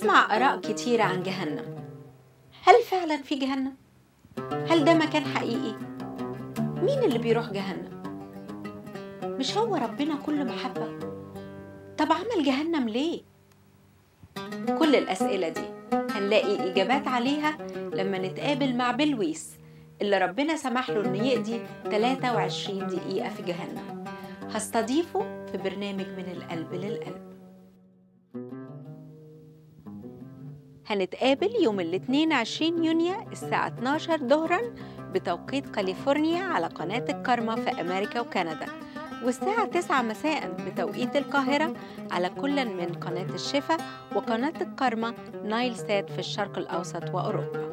بنسمع آراء كتيرة عن جهنم هل فعلا في جهنم؟ هل ده مكان حقيقي؟ مين اللي بيروح جهنم؟ مش هو ربنا كل محبة؟ طب عمل جهنم ليه؟ كل الأسئلة دي هنلاقي إجابات عليها لما نتقابل مع بلويس اللي ربنا سمح له إنه يقضي 23 دقيقة في جهنم هستضيفه في برنامج من القلب للقلب هنتقابل يوم الاثنين 20 يونيو الساعة 12 ظهرا بتوقيت كاليفورنيا على قناة الكارما في أمريكا وكندا والساعة 9 مساء بتوقيت القاهرة على كل من قناة الشفا وقناة الكارما نايل سات في الشرق الأوسط وأوروبا